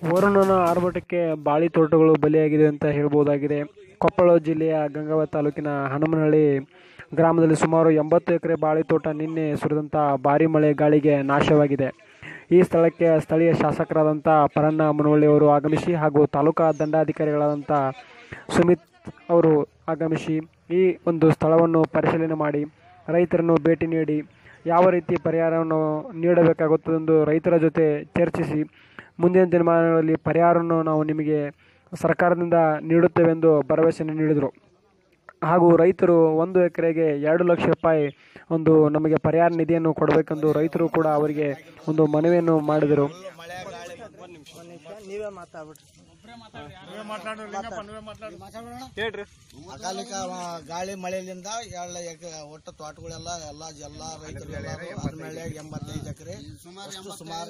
ವರುಣನ ಆರ್ಭಟಕ್ಕೆ ಬಾಳಿ ತೋಟಗಳು ಬಲಿಯಾಗಿದೆ ಅಂತ ಹೇಳ್ಬೋದಾಗಿದೆ ಕೊಪ್ಪಳ ಜಿಲ್ಲೆಯ ಗಂಗಾವತಿ ತಾಲೂಕಿನ ಹನುಮನಹಳ್ಳಿ ಗ್ರಾಮದಲ್ಲಿ ಸುಮಾರು ಎಂಬತ್ತು ಎಕರೆ ಬಾಳಿ ತೋಟ ನಿನ್ನೆ ಸುರಿದಂಥ ಭಾರಿ ಮಳೆ ಗಾಳಿಗೆ ನಾಶವಾಗಿದೆ ಈ ಸ್ಥಳಕ್ಕೆ ಸ್ಥಳೀಯ ಶಾಸಕರಾದಂಥ ಪರನ್ನ ಮುನವಳ್ಳಿ ಅವರು ಆಗಮಿಸಿ ಹಾಗೂ ತಾಲೂಕಾ ದಂಡಾಧಿಕಾರಿಗಳಾದಂಥ ಸುಮಿತ್ ಅವರು ಆಗಮಿಸಿ ಈ ಒಂದು ಸ್ಥಳವನ್ನು ಪರಿಶೀಲನೆ ಮಾಡಿ ರೈತರನ್ನು ಭೇಟಿ ನೀಡಿ ಯಾವ ರೀತಿ ಪರಿಹಾರವನ್ನು ನೀಡಬೇಕಾಗುತ್ತದೆಂದು ರೈತರ ಜೊತೆ ಚರ್ಚಿಸಿ ಮುಂದಿನ ದಿನಮಾನಗಳಲ್ಲಿ ಪರಿಹಾರವನ್ನು ನಾವು ನಿಮಗೆ ಸರ್ಕಾರದಿಂದ ನೀಡುತ್ತೇವೆಂದು ಭರವಸೆಯನ್ನು ನೀಡಿದರು ಹಾಗೂ ರೈತರು ಒಂದು ಎಕರೆಗೆ ಎರಡು ಲಕ್ಷ ರೂಪಾಯಿ ಒಂದು ನಮಗೆ ಪರಿಹಾರ ನಿಧಿಯನ್ನು ಕೊಡಬೇಕೆಂದು ರೈತರು ಕೂಡ ಅವರಿಗೆ ಒಂದು ಮನವಿಯನ್ನು ಮಾಡಿದರು ನೀವೇ ಮಾತಾಡ್ಬಿಡ್ರಿ ಅಕಾಲಿಕ ಮ- ಗಾಳಿ ಮಳೆಯಿಂದ ಎಲ್ಲ ಎಕ- ಒಟ್ಟು ತೋಟಗಳೆಲ್ಲ ಎಲ್ಲ ಎಲ್ಲ ರೈತರು ಹದಿನೇಳು ಎಂಬತ್ತೈದು ಎಕರೆ ಅಷ್ಟು ಸುಮಾರು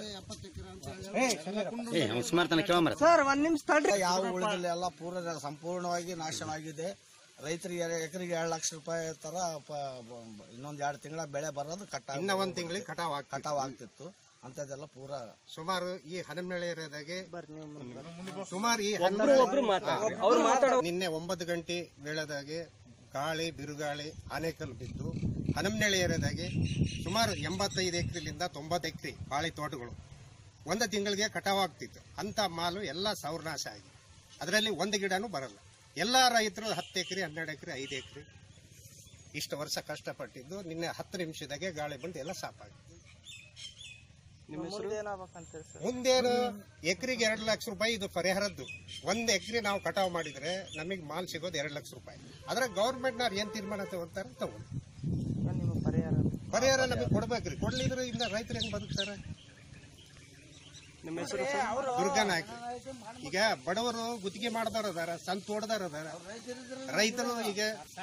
ಸರ್ ಒಂದ್ ನಿಮಿಷ ತಡ್ರಿ ಯಾವ ಉಳಿದಿಲ್ಲ ಎಲ್ಲ ಪೂರ ಸಂಪೂರ್ಣವಾಗಿ ನಾಶವಾಗಿದೆ ರೈತರಿಗೆ ಎರ- ಎಕರೆಗೆ ಎರಡು ಲಕ್ಷ ರೂಪಾಯಿ ತರ ಪ- ಬ- ಬ- ಇನ್ನೊಂದ್ ಎರಡು ತಿಂಗಳ ಬೆಳೆ ಬರೋದು ಕಟ್ಟ ಇನ್ನ ಒಂದ್ ತಿಂಗಳಿಗೆ ಕಟಾವ್ ಆಗ್ತದೆ ಕಟಾವ್ ಆಗ್ತಿತ್ತು ಅಂತದೆಲ್ಲ ಪೂರ ಸುಮಾರು ಈ ಹನಮನೆಳೆ ಏರಿಯಾದಾಗೆ ಸುಮಾರು ಈ ಹನ್ನೊಂದು- ನಿನ್ನೆ ಒಂಬತ್ತು ಗಂಟೆ ವೇಳೆದಾಗೆ ಗಾಳಿ ಬಿರುಗಾಳಿ ಆನೆಕಲ್ ಬಿದ್ದು ಹನಮನೆಳೆ ಏರಿಯಾದಾಗೆ ಸುಮಾರು ಎಂಬತ್ತೈದು ಎಕರೆಲಿಂದ ತೊಂಬತ್ತು ಎಕರೆ ಬಾಳೆ ತೋಟಗಳು ಒಂದು ತಿಂಗಳಿಗೆ ಕಟಾವ್ ಆಗ್ತಿತ್ತು ಅಂತ ಮಾಲು ಎಲ್ಲ ಸೌರ್ನಾಶ ಆಗಿ ಅದರಲ್ಲಿ ಒಂದು ಗಿಡನೂ ಬರಲ್ಲ ಎಲ್ಲ ರೈತರು ಹತ್ತು ಎಕರೆ ಹನ್ನೆರಡು ಎಕರೆ ಐದು ಎಕರೆ ಇಷ್ಟು ವರ್ಷ ಕಷ್ಟಪಟ್ಟಿದ್ದು ನಿನ್ನೆ ಹತ್ತು ನಿಮಿಷದಾಗೆ ಗಾಳಿ ಬಂದು ಎಲ್ಲ ಸಾಪಾಗಿದೆ ಮುಂದೇನು ಎಕರೆಗೆ ಎರಡು ಲಕ್ಷ ರೂಪಾಯಿ ಇದು ಪರಿಹಾರದ್ದು ಒಂದ್ ಎಕರೆ ನಾವು ಕಟಾವ್ ಮಾಡಿದ್ರೆ ನಮಗೆ ಮಾಲ್ ಸಿಗೋದು ಎರಡು ಲಕ್ಷ ರೂಪಾಯಿ ಆದ್ರೆ ಗೌರ್ಮೆಂಟ್ ನವ್ರು ಏನ್ ತೀರ್ಮಾನ ತಗೋತಾರೆ ತಗೊಂಡು ಪರಿಹಾರ ನಮಗೆ ಕೊಡ್ಬೇಕ್ರಿ ಕೊಡ್ಲಿದ್ರೆ ಇಂದ ರೈತರು ಹೆಂಗ್ ಬದುಕ್ತಾರೆ ದುರ್ಗನಾಯ್ಕ ಈಗ ಬಡವರು ಗುತ್ತಿಗೆ ಮಾಡ್ದವ್ರು ಅದಾರ ಸಂತ ಹೊಡೆದವ್ರು ಅದಾರ ರೈತರು ಈಗ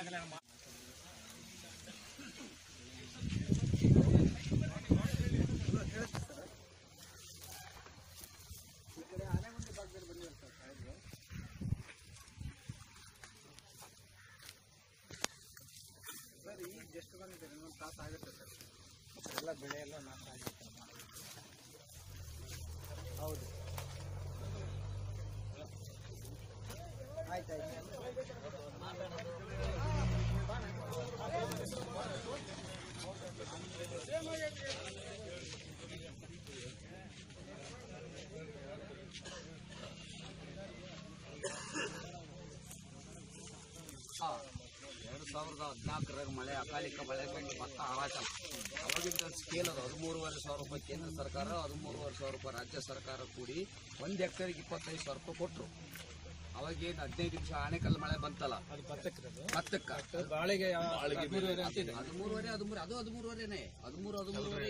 ಎರಡು ಸಾವಿರದ ಹದಿನಾಲ್ಕರಾಗ ಮಳೆ ಅಕಾಲಿಕ ಮಳೆ ಬಂದು ಮತ್ತೆ ಆರಾಟ ಅವಾಗಿದ್ದ ಸ್ಕೇಲ್ ಅದು ಹದಿಮೂರುವರೆ ಸಾವಿರ ರೂಪಾಯಿ ಕೇಂದ್ರ ಸರ್ಕಾರ ಹದಿಮೂರುವರೆ ಸಾವಿರ ರೂಪಾಯಿ ರಾಜ್ಯ ಸರ್ಕಾರ ಕೂಡಿ ಒಂದು ಹೆಕ್ಟೇರಿಗೆ ಇಪ್ಪತ್ತೈದು ಸಾವಿರ ರೂಪಾಯಿ ಕೊಟ್ಟರು ಅವಾಗೇನು ಹದಿನೈದು ನಿಮಿಷ ಆನೆಕಲ್ ಮಳೆ ಬಂತಲ್ಲ ಭತ್ತಕ್ಕ ಹದಿಮೂರುವರೆ ಹದಿಮೂರು ಅದು ಹದಿಮೂರುವರೆನೆ ಹದಿಮೂರು ಹದಿಮೂರುವರೆ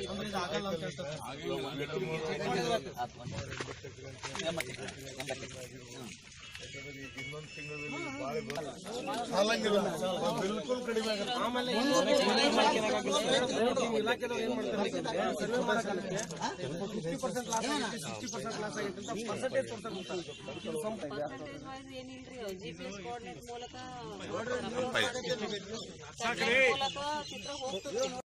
ಏನಿಲ್ರಿ ಜಿ ಪಿ ಎಸ್ ಕೋಆರ್ಡಿನೇಟ್ ಮೂಲಕ ಮೂಲಕ ಚಿತ್ರ ಹೋಗ್ತದೆ